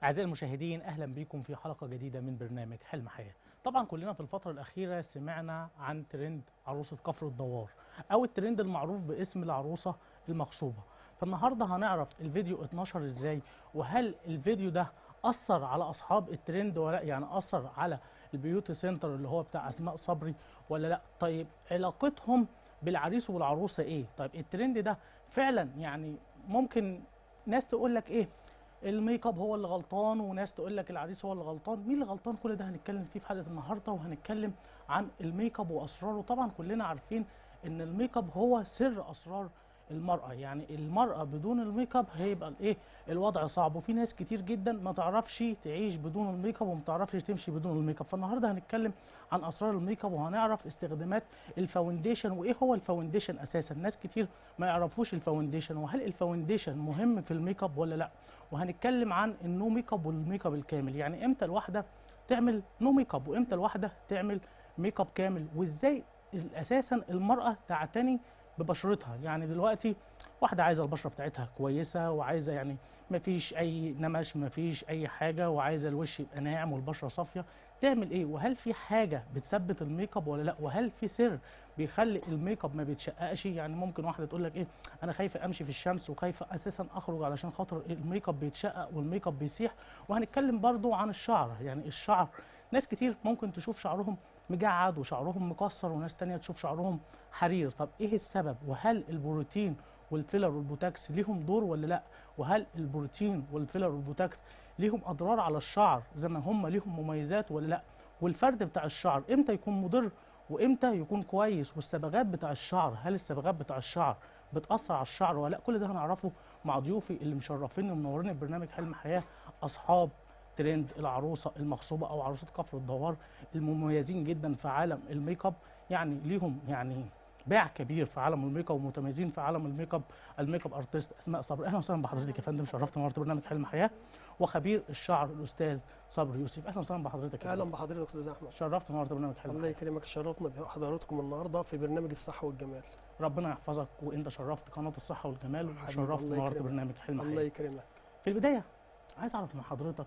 أعزائي المشاهدين أهلا بكم في حلقة جديدة من برنامج حلم حياة طبعا كلنا في الفترة الأخيرة سمعنا عن ترند عروسة كفر الدوار أو الترند المعروف باسم العروسة المغصوبة فالنهاردة هنعرف الفيديو اتنشر إزاي وهل الفيديو ده أثر على أصحاب الترند ولا لأ؟ يعني أثر على البيوتي سنتر اللي هو بتاع أسماء صبري ولا لأ طيب علاقتهم بالعريس والعروسة إيه طيب الترند ده فعلا يعني ممكن ناس تقول لك إيه الميك اب هو اللي غلطان وناس تقول لك العريس هو اللي غلطان مين اللي غلطان كل ده هنتكلم فيه في حلقه النهارده وهنتكلم عن الميك اب واسراره طبعا كلنا عارفين ان الميك اب هو سر اسرار المرأة يعني المرأة بدون الميك اب هيبقى الايه الوضع صعب وفي ناس كتير جدا ما تعرفش تعيش بدون الميك اب وما تعرفش تمشي بدون الميك اب فالنهارده هنتكلم عن اسرار الميك اب وهنعرف استخدامات الفاونديشن وايه هو الفاونديشن اساسا ناس كتير ما يعرفوش الفاونديشن وهل الفاونديشن مهم في الميك اب ولا لا وهنتكلم عن النو ميك اب والميك اب الكامل يعني امتى الواحده تعمل نو ميك اب وامتى الواحده تعمل ميك اب كامل وازاي اساسا المراه تعتني ببشرتها يعني دلوقتي واحده عايزه البشره بتاعتها كويسه وعايزه يعني ما فيش اي نمش ما فيش اي حاجه وعايزه الوش يبقى ناعم والبشره صافيه تعمل ايه وهل في حاجه بتثبت الميك اب ولا لا وهل في سر بيخلي الميك اب ما بيتشققش يعني ممكن واحده تقول لك ايه انا خايفه امشي في الشمس وخايفه اساسا اخرج علشان خاطر الميك اب بيتشقق والميك اب بيسيح وهنتكلم برضو عن الشعر يعني الشعر ناس كتير ممكن تشوف شعرهم مجعد وشعرهم مكسر وناس تانية تشوف شعرهم حرير طب ايه السبب وهل البروتين والفيلر والبوتاكس ليهم دور ولا لا وهل البروتين والفيلر والبوتاكس ليهم اضرار على الشعر زي ما هم ليهم مميزات ولا لا والفرد بتاع الشعر امتى يكون مضر وامتى يكون كويس والصبغات بتاع الشعر هل الصبغات بتاع الشعر بتاثر على الشعر ولا لا كل ده هنعرفه مع ضيوفي اللي مشرفيني ومنورين برنامج حلم حياه اصحاب ترند العروسه المغصوبه او عروسه كفر الدوار المميزين جدا في عالم الميك اب يعني ليهم يعني باع كبير في عالم الميك اب ومتميزين في عالم الميك اب الميك اب ارتست اسماء صبري اهلا وسهلا بحضرتك يا فندم شرفت نورت برنامج حلم حياه وخبير الشعر الاستاذ صبري يوسف اهلا وسهلا بحضرتك يا اهلا فندم. بحضرتك استاذ احمد شرفت نورت برنامج حلم الله حياه يكرمك شرفنا بحضراتكم النهارده في برنامج الصحه والجمال ربنا يحفظك وانت شرفت قناه الصحه والجمال حبيبي، وشرفت الله نورت يكرمك. برنامج حلم الله حياه يكرمك في البدايه عايز اعرف من حضرتك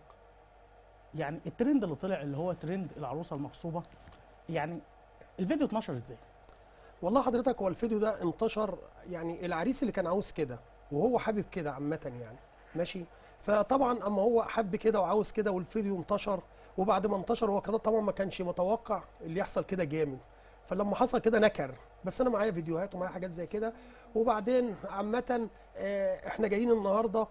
يعني الترند اللي طلع اللي هو ترند العروسه المغصوبه يعني الفيديو اتنشر ازاي؟ والله حضرتك هو الفيديو ده انتشر يعني العريس اللي كان عاوز كده وهو حابب كده عامه يعني ماشي فطبعا اما هو حب كده وعاوز كده والفيديو انتشر وبعد ما انتشر هو كده طبعا ما كانش متوقع اللي يحصل كده جامد فلما حصل كده نكر بس انا معايا فيديوهات ومعايا حاجات زي كده وبعدين عامه آه، احنا جايين النهارده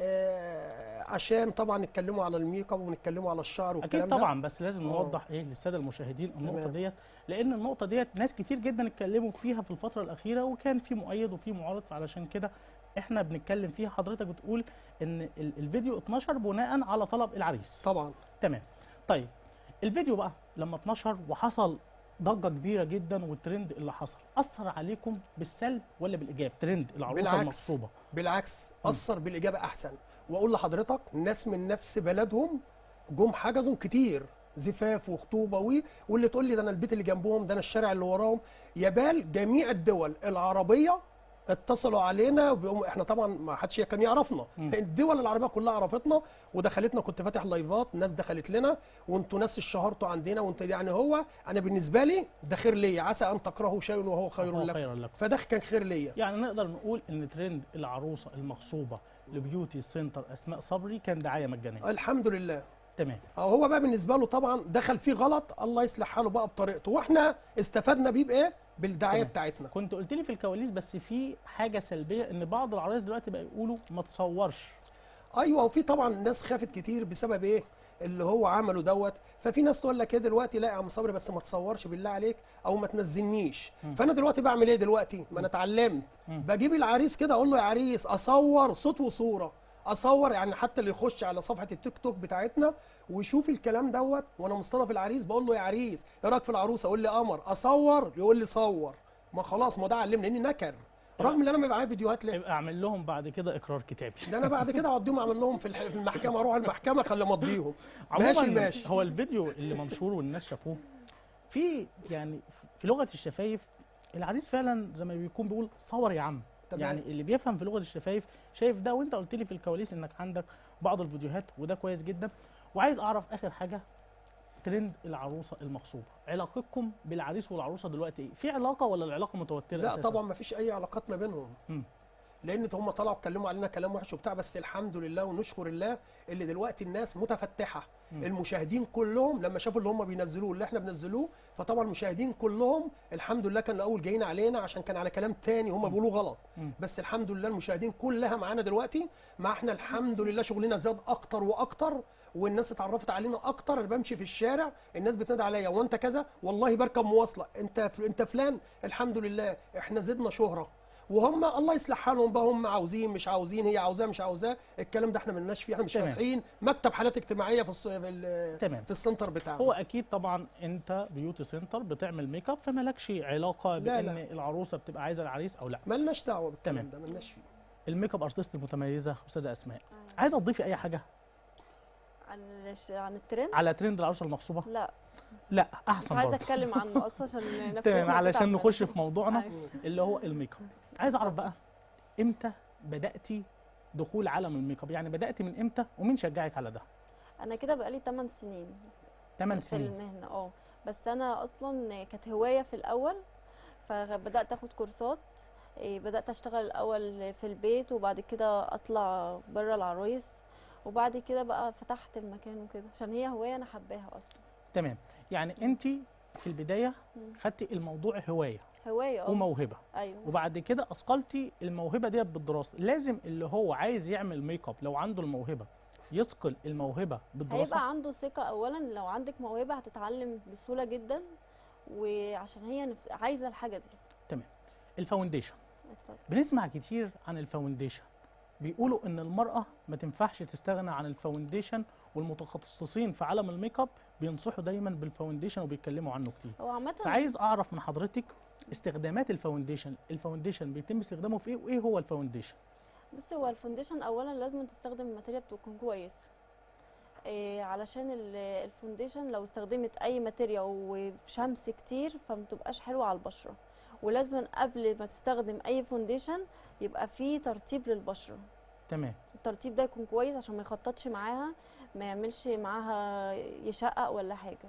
آه، عشان طبعا نتكلموا على الميك اب ونتكلموا على الشعر والكلام اكيد ده طبعا بس لازم آه. نوضح ايه للساده المشاهدين النقطه تمام. ديت لان النقطه ديت ناس كتير جدا اتكلموا فيها في الفتره الاخيره وكان في مؤيد وفي معارض فعلشان كده احنا بنتكلم فيها حضرتك بتقول ان ال- الفيديو اتنشر بناء على طلب العريس طبعا تمام طيب الفيديو بقى لما اتنشر وحصل ضجه كبيره جدا والترند اللي حصل اثر عليكم بالسلب ولا بالايجاب ترند العروسه بالعكس. المغصوبه بالعكس اثر بالاجابه احسن واقول لحضرتك ناس من نفس بلدهم جم حجزهم كتير زفاف وخطوبه و... واللي تقول لي ده انا البيت اللي جنبهم ده انا الشارع اللي وراهم يبال جميع الدول العربيه اتصلوا علينا وبيقوموا احنا طبعا ما حدش كان يعرفنا الدول العربيه كلها عرفتنا ودخلتنا كنت فاتح لايفات ناس دخلت لنا وانتوا ناس اشتهرتوا عندنا وانت يعني هو انا بالنسبه لي ده خير ليا عسى ان تكرهوا شيئا وهو خير وهو لكم خير لكم فده كان خير ليا يعني نقدر نقول ان ترند العروسه المغصوبه لبيوتي سنتر اسماء صبري كان دعايه مجانيه الحمد لله تمام أو هو بقى بالنسبه له طبعا دخل فيه غلط الله يصلح حاله بقى بطريقته واحنا استفدنا بيه بايه بالدعايه تمام. بتاعتنا كنت قلت لي في الكواليس بس في حاجه سلبيه ان بعض العرايس دلوقتي بقى يقولوا ما تصورش ايوه وفي طبعا ناس خافت كتير بسبب ايه اللي هو عمله دوت ففي ناس تقول لك ايه دلوقتي لا يا عم صبري بس ما تصورش بالله عليك او ما تنزلنيش فانا دلوقتي بعمل ايه دلوقتي ما انا اتعلمت بجيب العريس كده اقول له يا عريس اصور صوت وصوره اصور يعني حتى اللي يخش على صفحه التيك توك بتاعتنا ويشوف الكلام دوت وانا مصطنف العريس بقول له يا عريس ايه رايك في العروسه اقول لي قمر اصور يقول لي صور ما خلاص ما ده علمني اني نكر رغم ان انا ما معايا فيديوهات ليه يبقى اعمل لهم بعد كده اقرار كتابي ده انا بعد كده اوديهم اعمل لهم في الح- في المحكمه اروح المحكمه خلي مضيهم ماشي عموما ماشي هو الفيديو اللي منشور والناس شافوه في يعني في لغه الشفايف العريس فعلا زي ما بيكون بيقول صور يا عم تمام. يعني اللي بيفهم في لغه الشفايف شايف ده وانت قلت لي في الكواليس انك عندك بعض الفيديوهات وده كويس جدا وعايز اعرف اخر حاجه ترند العروسه المغصوبه علاقتكم بالعريس والعروسه دلوقتي ايه في علاقه ولا العلاقه متوتره لا أساساً؟ طبعا ما فيش اي علاقات ما بينهم مم. لان هم طلعوا اتكلموا علينا كلام وحش وبتاع بس الحمد لله ونشكر الله اللي دلوقتي الناس متفتحه مم. المشاهدين كلهم لما شافوا اللي هم بينزلوه اللي احنا بننزلوه فطبعا المشاهدين كلهم الحمد لله كان الاول جايين علينا عشان كان على كلام تاني هم بيقولوه غلط مم. بس الحمد لله المشاهدين كلها معانا دلوقتي مع احنا الحمد لله شغلنا زاد اكتر واكتر والناس اتعرفت علينا اكتر انا بمشي في الشارع الناس بتنادي عليا وانت كذا والله بركب مواصله انت انت فلان الحمد لله احنا زدنا شهره وهم الله يصلح حالهم بقى هم عاوزين مش عاوزين هي عاوزاه مش عاوزاه الكلام ده احنا ملناش فيه احنا مش تمام. فاتحين مكتب حالات اجتماعيه في الص... في, ال... تمام في السنتر بتاعنا هو اكيد طبعا انت بيوتي سنتر بتعمل ميك اب فمالكش علاقه لا، بان لا. العروسه بتبقى عايزه العريس او لا ملناش دعوه بالكلام تمام. ده ملناش فيه الميك اب ارتست المتميزه استاذه اسماء آه. عايزه تضيفي اي حاجه عن الش- عن الترند على ترند العروسه المغصوبه لا لا مش احسن عايزه برضه اتكلم عنه اصلا عشان نفسي تمام ما علشان تتعب. نخش في موضوعنا أيوة. اللي هو الميك اب عايز اعرف بقى امتى بداتي دخول عالم الميك اب يعني بداتي من امتى ومين شجعك على ده انا كده بقالي 8 سنين 8 في سنين المهنه اه بس انا اصلا كانت هوايه في الاول فبدات اخد كورسات إيه، بدات اشتغل الاول في البيت وبعد كده اطلع بره العرايس وبعد كده بقى فتحت المكان وكده عشان هي هوايه انا حباها اصلا تمام يعني انت في البدايه مم. خدتي الموضوع هوايه هوايه اه وموهبه ايوه وبعد كده اثقلتي الموهبه ديت بالدراسه لازم اللي هو عايز يعمل ميك اب لو عنده الموهبه يثقل الموهبه بالدراسه هيبقى عنده ثقة أولا لو عندك موهبة هتتعلم بسهولة جدا وعشان هي نف... عايزة الحاجة دي الفاونديشن اتفضل. بنسمع كتير عن الفاونديشن بيقولوا ان المراه ما تنفعش تستغنى عن الفاونديشن والمتخصصين في عالم الميك اب بينصحوا دايما بالفاونديشن وبيتكلموا عنه كتير هو عامة فعايز اعرف من حضرتك استخدامات الفاونديشن الفاونديشن بيتم استخدامه في ايه وايه هو الفاونديشن بص هو الفونديشن أولا لازم تستخدم الماتيريال تكون كويس إيه علشان ال- الفونديشن لو استخدمت أي ماتيريال وفي شمس كتير فمتبقاش حلوة على البشرة ولازم قبل ما تستخدم أي فونديشن يبقى فيه ترطيب للبشرة تمام الترطيب ده يكون كويس عشان ما يخططش معاها ما يعملش معاها يشقق ولا حاجه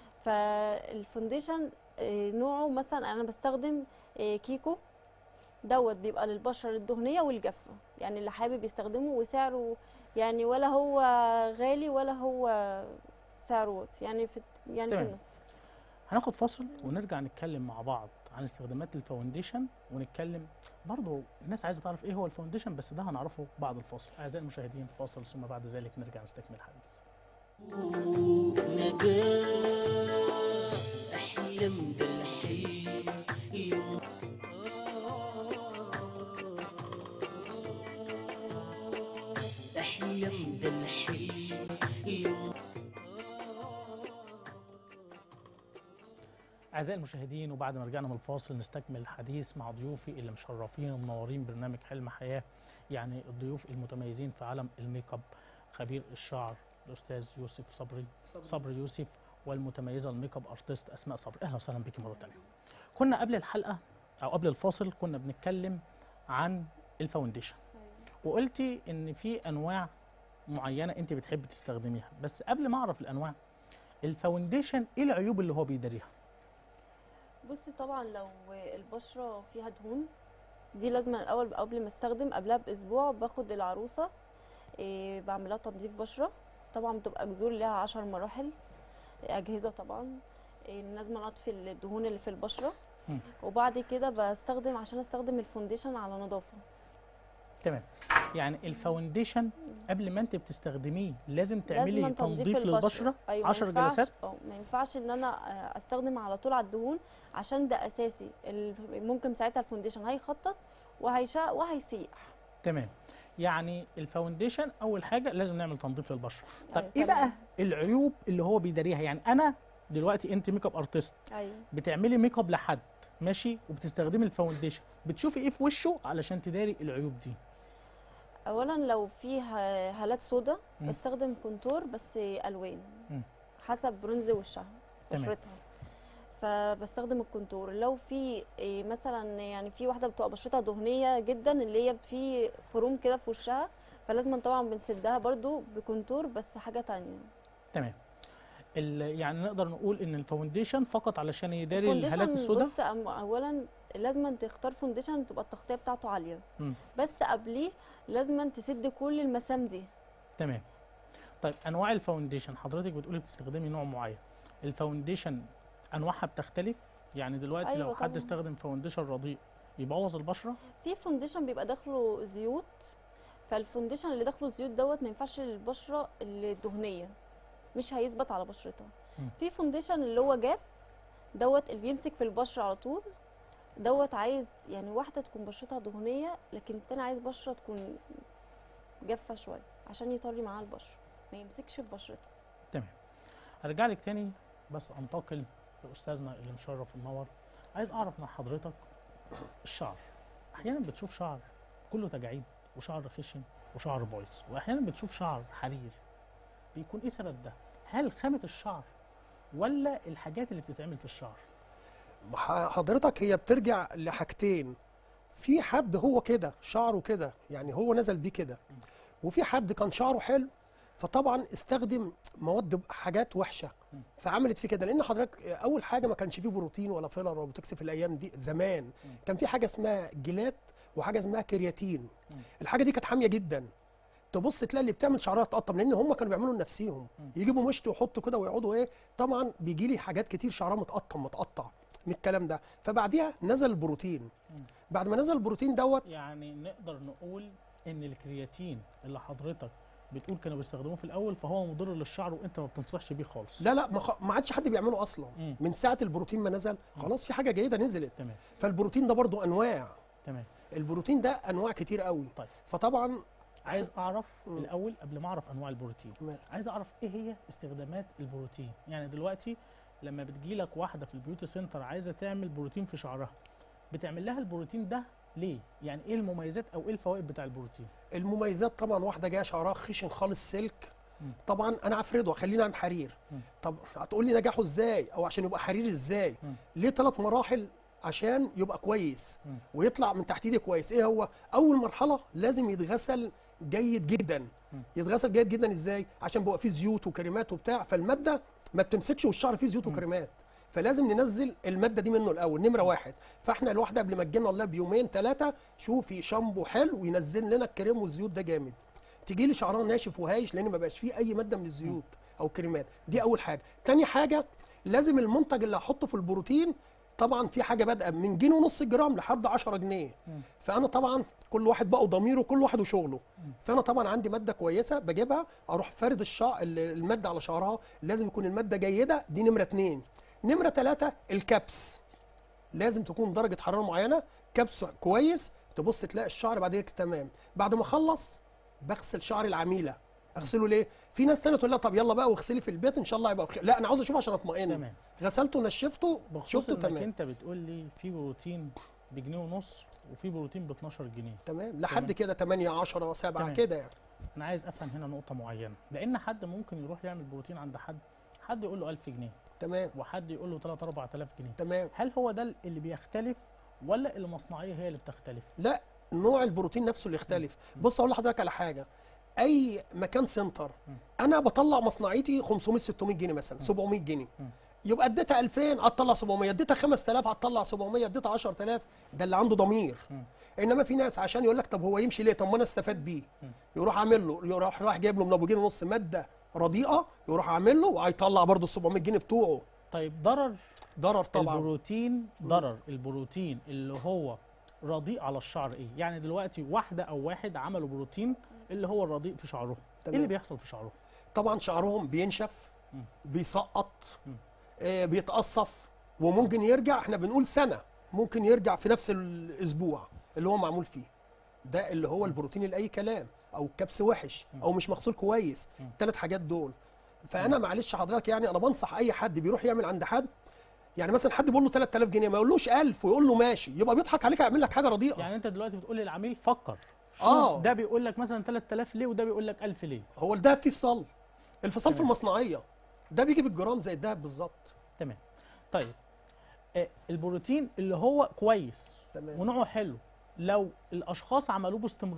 فالفونديشن آه، نوعه مثلا انا بستخدم آه، كيكو دوت بيبقى للبشره الدهنيه والجافه يعني اللي حابب يستخدمه وسعره يعني ولا هو غالي ولا هو سعره واطي يعني في يعني في تمام. النص هناخد فاصل ونرجع نتكلم مع بعض عن استخدامات الفاونديشن ونتكلم برضه الناس عايزه تعرف ايه هو الفاونديشن بس ده هنعرفه بعد الفاصل اعزائي المشاهدين فاصل ثم بعد ذلك نرجع نستكمل الحديث نجاة احلم بالحلم يوم احلم بالحلم يوم اعزائي المشاهدين وبعد ما رجعنا من الفاصل نستكمل الحديث مع ضيوفي اللي مشرفين ومنورين برنامج حلم حياه يعني الضيوف المتميزين في عالم الميك اب خبير الشعر الاستاذ يوسف صبري صبري يوسف والمتميزه الميك اب ارتست اسماء صبري اهلا وسهلا بك مره ثانيه كنا قبل الحلقه او قبل الفاصل كنا بنتكلم عن الفاونديشن وقلتي ان في انواع معينه انت بتحبي تستخدميها بس قبل ما اعرف الانواع الفاونديشن ايه العيوب اللي هو بيداريها بصي طبعا لو البشره فيها دهون دي لازم الاول قبل ما استخدم قبلها باسبوع باخد العروسه إيه بعملها تنظيف بشره طبعا بتبقى جذور لها عشر مراحل اجهزه طبعا إيه لازم اطفي الدهون اللي في البشره مم. وبعد كده بستخدم عشان استخدم الفونديشن على نظافه تمام يعني الفاونديشن قبل ما انت بتستخدميه لازم تعملي لازم تنظيف البشرة. للبشره أيوة ما 10 ينفعش- جلسات اه ما ينفعش ان انا آه، استخدم على طول على الدهون عشان ده اساسي ال- ممكن ساعتها الفونديشن هيخطط وهيشق وهيسيح تمام يعني الفاونديشن اول حاجه لازم نعمل تنظيف للبشره طب أيوة ايه تمام. بقى العيوب اللي هو بيداريها يعني انا دلوقتي انت ميك اب ارتست ايوه بتعملي ميك اب لحد ماشي وبتستخدمي الفاونديشن بتشوفي ايه في وشه علشان تداري العيوب دي اولا لو في ه- هالات سودا مم. بستخدم كونتور بس الوان مم. حسب برونز وشها تمام. بشرتها فبستخدم الكونتور لو في إيه، مثلا يعني في واحده بتبقى بشرتها دهنيه جدا اللي هي في خروم كده في وشها فلازم طبعا بنسدها برضو بكونتور بس حاجه تانية تمام ال- يعني نقدر نقول ان الفاونديشن فقط علشان يداري الفونديشن الهالات السوداء بص أم- اولا لازم تختار فونديشن تبقى التغطيه بتاعته عاليه مم. بس قبليه لازم تسد كل المسام دي تمام طيب انواع الفاونديشن حضرتك بتقولي بتستخدمي نوع معين الفاونديشن انواعها بتختلف يعني دلوقتي أيوة لو حد طبعاً. استخدم فاونديشن رديء يبوظ البشره في فونديشن بيبقى داخله زيوت فالفونديشن اللي داخله زيوت دوت ما ينفعش للبشره الدهنيه مش هيثبت على بشرتها مم. في فونديشن اللي هو جاف دوت اللي بيمسك في البشره على طول دوت عايز يعني واحده تكون بشرتها دهنيه لكن التاني عايز بشره تكون جافه شويه عشان يطري معاها البشره ما يمسكش في بشرتها تمام هرجع لك تاني بس انتقل لاستاذنا اللي مشرف النور عايز اعرف من حضرتك الشعر احيانا بتشوف شعر كله تجاعيد وشعر خشن وشعر بايظ واحيانا بتشوف شعر حرير بيكون ايه سبب ده هل خامه الشعر ولا الحاجات اللي بتتعمل في الشعر ح- حضرتك هي بترجع لحاجتين في حد هو كده شعره كده يعني هو نزل بيه كده وفي حد كان شعره حلو فطبعا استخدم مواد حاجات وحشه فعملت فيه كده لان حضرتك اول حاجه ما كانش فيه بروتين ولا فيلر ولا بوتوكس في الايام دي زمان كان في حاجه اسمها جيلات وحاجه اسمها كرياتين الحاجه دي كانت حاميه جدا تبص تلاقي اللي بتعمل شعرها تقطم لان هم كانوا بيعملوا لنفسهم يجيبوا مشط ويحطوا كده ويقعدوا ايه طبعا بيجي لي حاجات كتير شعرها متقطم متقطع من الكلام ده فبعديها نزل البروتين بعد ما نزل البروتين دوت يعني نقدر نقول ان الكرياتين اللي حضرتك بتقول كانوا بيستخدموه في الاول فهو مضر للشعر وانت ما بتنصحش بيه خالص لا لا ما, خ... ما عادش حد بيعمله اصلا مم. من ساعه البروتين ما نزل خلاص في حاجه جيده نزلت تمام فالبروتين ده برضو انواع تمام البروتين ده انواع كتير قوي طيب. فطبعا عايز اعرف مم. الاول قبل ما اعرف انواع البروتين مال. عايز اعرف ايه هي استخدامات البروتين يعني دلوقتي لما بتجي لك واحده في البيوتي سنتر عايزه تعمل بروتين في شعرها بتعمل لها البروتين ده ليه يعني ايه المميزات او ايه الفوائد بتاع البروتين المميزات طبعا واحده جايه شعرها خشن خالص سلك مم. طبعا انا افرده خلينا اعمل حرير مم. طب هتقول لي نجاحه ازاي او عشان يبقى حرير ازاي مم. ليه ثلاث مراحل عشان يبقى كويس مم. ويطلع من تحت ايدي كويس ايه هو اول مرحله لازم يتغسل جيد جدا مم. يتغسل جيد جدا ازاي عشان بيبقى فيه زيوت وكريمات وبتاع فالماده ما بتمسكش والشعر فيه زيوت مم. وكريمات فلازم ننزل الماده دي منه الاول نمره واحد فاحنا الواحده قبل ما تجينا والله بيومين ثلاثه شوفي شامبو حلو وينزل لنا الكريم والزيوت ده جامد تيجي لي شعرها ناشف وهايش لان ما بقاش فيه اي ماده من الزيوت او كريمات دي اول حاجه تاني حاجه لازم المنتج اللي هحطه في البروتين طبعا في حاجه بادئه من جنيه ونص جرام لحد 10 جنيه فانا طبعا كل واحد بقى وضميره كل واحد وشغله فانا طبعا عندي ماده كويسه بجيبها اروح فارد الشعر الماده على شعرها لازم يكون الماده جيده دي نمره اتنين نمره ثلاثة الكبس لازم تكون درجه حراره معينه كبس كويس تبص تلاقي الشعر بعد كده تمام بعد ما اخلص بغسل شعر العميله اغسله ليه في ناس تانية تقول لها طب يلا بقى واغسلي في البيت ان شاء الله هيبقى بخير لا انا عاوز اشوفه عشان اطمئن تمام غسلته نشفته بخصوص شفته انك تمام انت بتقول لي في بروتين بجنيه ونص وفي بروتين ب 12 جنيه تمام لحد تمام. كده 8 10 7 تمام. كده يعني انا عايز افهم هنا نقطه معينه لان حد ممكن يروح يعمل بروتين عند حد حد يقول له 1000 جنيه تمام وحد يقول له 3 4000 جنيه تمام هل هو ده اللي بيختلف ولا المصنعيه هي اللي بتختلف لا نوع البروتين نفسه اللي يختلف بص اقول لحضرتك على حاجه اي مكان سنتر انا بطلع مصنعيتي 500 600 جنيه مثلا 700 جنيه يبقى اديتها 2000 هتطلع 700 اديتها 5000 هتطلع 700 اديتها 10000 ده اللي عنده ضمير انما في ناس عشان يقول لك طب هو يمشي ليه طب ما انا استفاد بيه يروح عامل له يروح راح جايب له من ابو جنيه ونص ماده رديئه يروح عامل له وهيطلع برضه ال 700 جنيه بتوعه طيب ضرر ضرر طبعا البروتين ضرر البروتين اللي هو رديء على الشعر ايه يعني دلوقتي واحده او واحد عملوا بروتين اللي هو الرديء في شعرهم ايه تمام. اللي بيحصل في شعرهم طبعا شعرهم بينشف مم. بيسقط مم. آه بيتقصف وممكن يرجع احنا بنقول سنه ممكن يرجع في نفس الاسبوع اللي هو معمول فيه ده اللي هو البروتين لاي كلام او كبس وحش او مش مغسول كويس الثلاث حاجات دول فانا معلش حضرتك يعني انا بنصح اي حد بيروح يعمل عند حد يعني مثلا حد بيقول له 3000 جنيه ما يقولوش 1000 ويقول له ماشي يبقى بيضحك عليك هيعمل لك حاجه رديئه يعني انت دلوقتي بتقول للعميل فكر شوف آه. ده بيقول لك مثلا 3000 ليه وده بيقول لك 1000 ليه هو الدهب فيه فصال الفصال في تمام. المصنعيه ده بيجي بالجرام زي الدهب بالظبط تمام طيب آه، البروتين اللي هو كويس تمام. ونوعه حلو لو الاشخاص عملوه باستمرار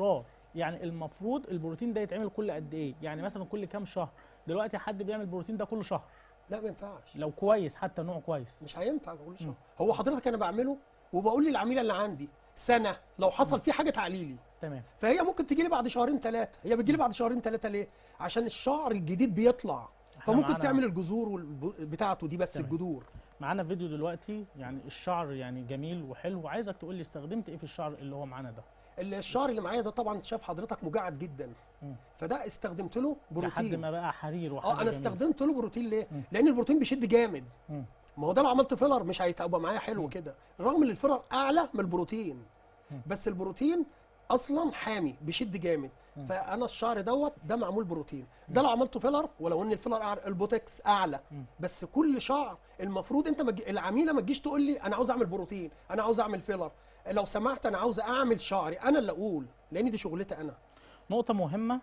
يعني المفروض البروتين ده يتعمل كل قد ايه يعني مثلا كل كام شهر دلوقتي حد بيعمل البروتين ده كل شهر لا ما ينفعش لو كويس حتى نوع كويس مش هينفع كل شهر هو حضرتك انا بعمله وبقول للعميله اللي عندي سنه لو حصل فيه حاجه تعليلي تمام فهي ممكن تجي لي بعد شهرين ثلاثه هي بتجي لي بعد شهرين ثلاثه ليه عشان الشعر الجديد بيطلع إحنا فممكن معانا- تعمل الجذور والب- بتاعته دي بس تمام. الجذور معانا فيديو دلوقتي يعني الشعر يعني جميل وحلو وعايزك تقول لي استخدمت ايه في الشعر اللي هو معانا ده الشعر اللي معايا ده طبعا شاف حضرتك مجعد جدا مم. فده استخدمت له لحد بروتين ما بقى حرير وحاجه اه انا جميلة. استخدمت له بروتين ليه مم. لان البروتين بيشد جامد مم. ما هو ده لو عملت فيلر مش هيبقى معايا حلو كده رغم ان الفيلر اعلى من البروتين مم. بس البروتين اصلا حامي بيشد جامد فانا الشعر دوت ده معمول بروتين ده لو عملته فيلر ولو ان الفيلر اعلى البوتكس اعلى مم. بس كل شعر المفروض انت مج... العميله ما تجيش تقول لي انا عاوز اعمل بروتين انا عاوز اعمل فيلر لو سمحت انا عاوز اعمل شعري انا اللي اقول لان دي شغلتي انا نقطه مهمه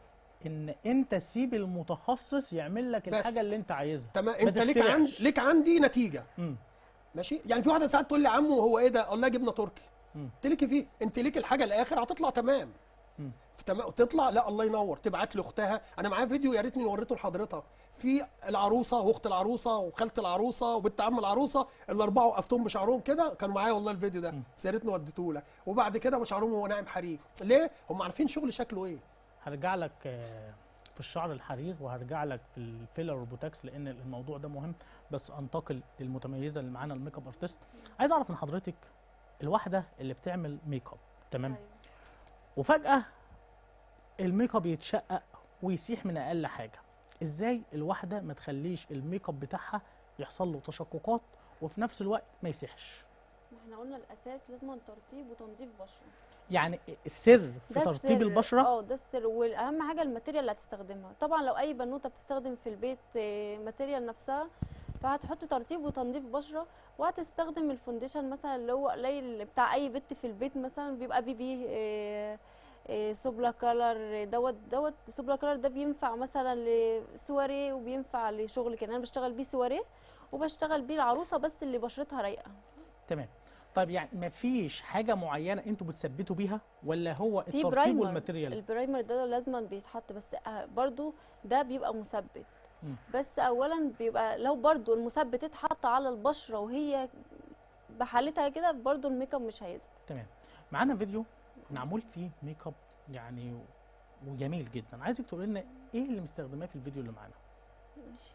ان انت سيب المتخصص يعمل لك بس. الحاجه اللي انت عايزها تمام ما انت ليك تخترعش. عند ليك عندي نتيجه مم. ماشي يعني في واحده ساعات تقول لي عمو هو ايه ده اقول لها جبنه تركي مم. قلت لك فيه انت ليك الحاجه الاخر هتطلع تمام مم. تمام تطلع لا الله ينور تبعت لي اختها انا معايا فيديو يا ريتني وريته لحضرتك في العروسه واخت العروسه وخاله العروسه وبنت عم العروسه الاربعه وقفتهم بشعرهم كده كانوا معايا والله الفيديو ده يا ريتني وديته لك وبعد كده بشعرهم هو ناعم حرير ليه هم عارفين شغل شكله ايه هرجع لك آه، في الشعر الحرير وهرجع لك في الفيلر والبوتاكس لان الموضوع ده مهم بس انتقل للمتميزه اللي معانا الميك اب ارتست عايز اعرف من حضرتك الواحده اللي بتعمل ميك اب تمام أيوة. وفجاه الميك اب يتشقق ويسيح من اقل حاجه ازاي الواحده ما تخليش الميك اب بتاعها يحصل له تشققات وفي نفس الوقت ما يسيحش ما احنا قلنا الاساس لازم ترطيب وتنظيف بشره يعني السر في ده ترطيب السر. البشره اه ده السر والاهم حاجه الماتيريال اللي هتستخدمها طبعا لو اي بنوته بتستخدم في البيت آه، ماتيريال نفسها فهتحط ترطيب وتنظيف بشره وهتستخدم الفونديشن مثلا اللي هو قليل بتاع اي بنت في البيت مثلا بيبقى بي بي آه، آه، سوبلا كولر دوت دوت سوبلا كولر ده بينفع مثلا لسواريه وبينفع لشغل كان انا بشتغل بيه سواريه وبشتغل بيه العروسه بس اللي بشرتها رايقه تمام طيب يعني ما فيش حاجه معينه انتوا بتثبتوا بيها ولا هو في الترطيب برايمر والماتيريال البرايمر ده لازما بيتحط بس آه، برضو ده بيبقى مثبت مم. بس اولا بيبقى لو برضو المثبت اتحط على البشره وهي بحالتها كده برضو الميك اب مش هيثبت تمام معانا فيديو معمول فيه ميك اب يعني وجميل جدا عايزك تقول لنا ايه اللي مستخدماه في الفيديو اللي معانا ماشي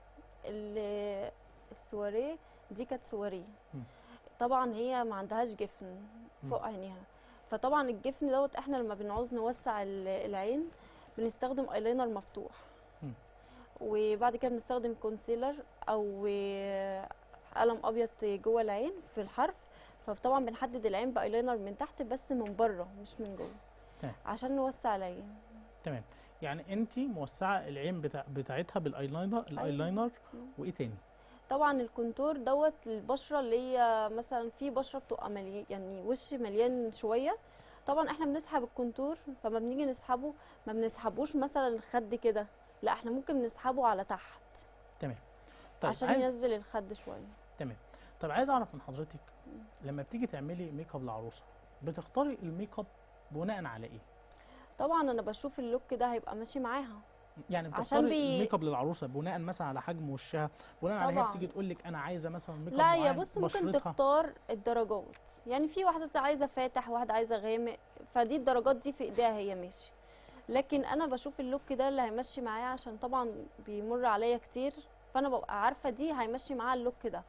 ال- السواريه دي كانت سواريه مم. طبعا هي ما عندهاش جفن فوق عينيها فطبعا الجفن دوت احنا لما بنعوز نوسع ال- العين بنستخدم ايلاينر مفتوح مم. وبعد كده بنستخدم كونسيلر او آه، قلم ابيض جوه العين في الحرف فطبعا بنحدد العين بايلاينر من تحت بس من بره مش من جوه تمام. عشان نوسع العين تمام يعني انت موسعه العين بتاع بتاعتها بالايلاينر الايلاينر مم. وايه تاني طبعا الكونتور دوت للبشره اللي هي مثلا في بشره بتبقى مليان يعني وش مليان شويه طبعا احنا بنسحب الكونتور فما بنيجي نسحبه ما بنسحبوش مثلا الخد كده لا احنا ممكن نسحبه على تحت تمام طيب عشان عايز ينزل الخد شويه تمام طب عايز اعرف من حضرتك لما بتيجي تعملي ميك اب لعروسه بتختاري الميك اب بناء على ايه طبعا انا بشوف اللوك ده هيبقى ماشي معاها يعني عشان بتختاري بي- الميك اب للعروسه بناء مثلا على حجم وشها بناء على هي طبعاً. بتيجي تقول لك انا عايزه مثلا ميك اب لا يا معين بص ممكن بشرتها. تختار الدرجات يعني في واحده عايزه فاتح واحده عايزه غامق فدي الدرجات دي في ايديها هي ماشي لكن انا بشوف اللوك ده اللي هيمشي معايا عشان طبعا بيمر عليا كتير فانا ببقى عارفه دي هيمشي معاها اللوك ده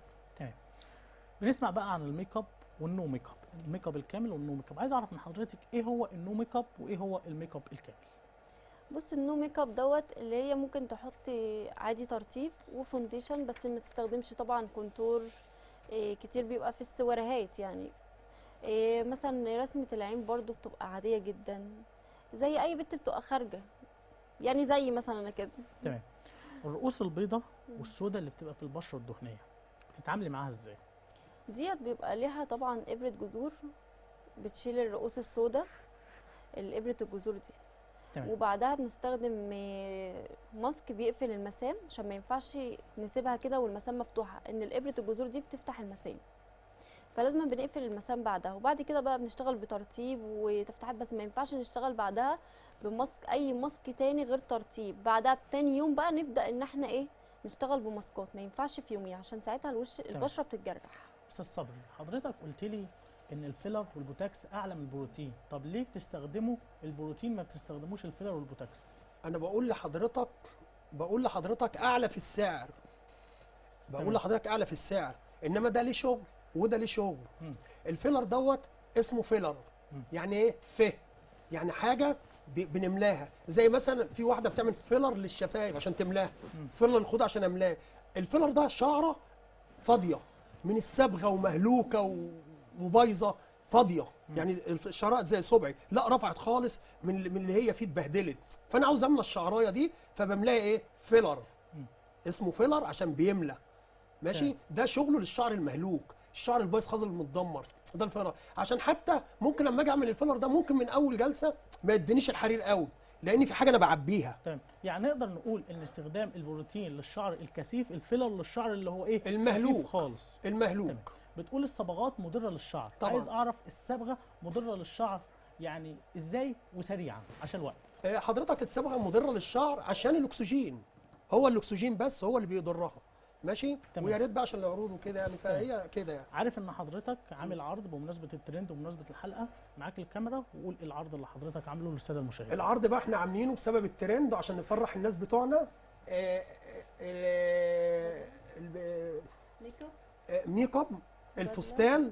بنسمع بقى عن الميك اب والنو ميك اب الميك اب الكامل والنو ميك اب عايز اعرف من حضرتك ايه هو النو ميك اب وايه هو الميك اب الكامل بص النو ميك اب دوت اللي هي ممكن تحطي عادي ترطيب وفونديشن بس ما تستخدمش طبعا كونتور إيه كتير بيبقى في السواريهات يعني إيه مثلا رسمه العين برضو بتبقى عاديه جدا زي اي بنت بتبقى خارجه يعني زي مثلا انا كده تمام الرؤوس البيضاء والسوداء اللي بتبقى في البشره الدهنيه بتتعاملي معاها ازاي ديت بيبقى ليها طبعا ابره جذور بتشيل الرؤوس السوداء الابره الجذور دي تمام وبعدها بنستخدم آه، ماسك بيقفل المسام عشان ما ينفعش نسيبها كده والمسام مفتوحه ان الابره الجذور دي بتفتح المسام فلازم بنقفل المسام بعدها وبعد كده بقى بنشتغل بترطيب وتفتيحات بس ما ينفعش نشتغل بعدها بماسك اي ماسك تاني غير ترطيب بعدها تاني يوم بقى نبدا ان احنا ايه نشتغل بماسكات ما ينفعش في يوميها عشان ساعتها الوش البشره بتتجرح استاذ صبري حضرتك قلت لي ان الفيلر والبوتاكس اعلى من البروتين طب ليه بتستخدموا البروتين ما بتستخدموش الفيلر والبوتاكس انا بقول لحضرتك بقول لحضرتك اعلى في السعر تمام. بقول لحضرتك اعلى في السعر انما ده ليه شغل وده ليه شغل مم. الفيلر دوت اسمه فيلر مم. يعني ايه ف يعني حاجه ب- بنملاها زي مثلا في واحده بتعمل فيلر للشفايف عشان تملاها مم. فيلر للخدود عشان املاها الفيلر ده شعره فاضيه من الصبغه ومهلوكه و- وبايظه فاضيه يعني الشعرات زي صبعي لا رفعت خالص من اللي- من اللي هي فيه اتبهدلت فانا عاوز املى الشعرايه دي فبملاها ايه فيلر مم. اسمه فيلر عشان بيملى ماشي تمام. ده شغله للشعر المهلوك الشعر البايظ خالص المتدمر ده الفيلر عشان حتى ممكن لما اجي اعمل الفيلر ده ممكن من اول جلسه ما يدينيش الحرير قوي لان في حاجه انا بعبيها تمام يعني نقدر نقول ان استخدام البروتين للشعر الكثيف الفيلر للشعر اللي هو ايه المهلوك. خفيف خالص تمام. المهلوك بتقول الصبغات مضره للشعر طبعاً. عايز اعرف الصبغه مضره للشعر يعني ازاي وسريعا عشان الوقت آه، حضرتك الصبغه مضره للشعر عشان الاكسجين هو الاكسجين بس هو اللي بيضرها ماشي تمام. ويا ريت بقى عشان العروض وكده يعني فهي كده يعني عارف ان حضرتك عامل عرض بمناسبه الترند وبمناسبه الحلقه معاك الكاميرا وقول العرض اللي حضرتك عامله للساده المشاهدين العرض بقى احنا عاملينه بسبب الترند وعشان نفرح الناس بتوعنا آه، آه، ال- آه، ميك اب الفستان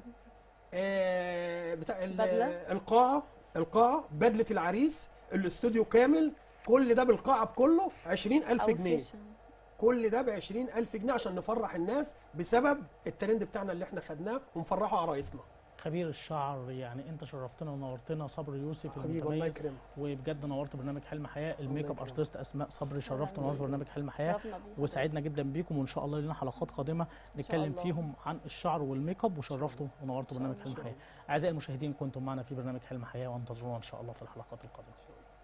آه، بتاع ال- بدلة. القاعه القاعه بدله العريس الاستوديو كامل كل ده بالقاعه بكله 20000 أو جنيه سيشن. كل ده ب 20000 جنيه عشان نفرح الناس بسبب الترند بتاعنا اللي احنا خدناه ونفرحوا عرايسنا خبير الشعر يعني انت شرفتنا ونورتنا صبري يوسف حبيبي الله المتميز يكرمك وبجد نورت برنامج حلم حياه الميك اب يكرمك. ارتست اسماء صبري شرفت الله ونورت يكرمك. برنامج حلم حياه شرفنا بيك. وسعدنا جدا بيكم وان شاء الله لنا حلقات قادمه نتكلم الله. فيهم عن الشعر والميك اب وشرفتوا ونورتوا إن شاء برنامج الله. حلم حياه اعزائي المشاهدين كنتم معنا في برنامج حلم حياه وانتظرونا ان شاء الله في الحلقات القادمه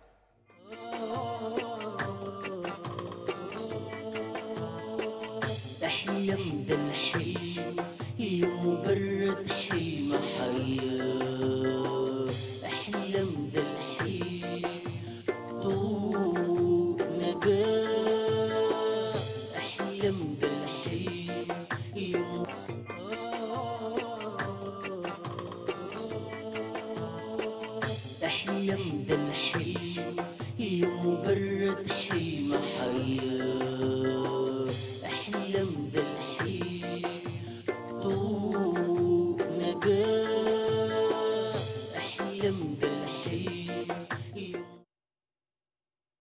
احلم ده الحلم يا مجرد حلم حياة احلم ده الحلم طوق نجاة احلم ده الحلم يا م- احلم ده الحلم يا مجرد حلم حياة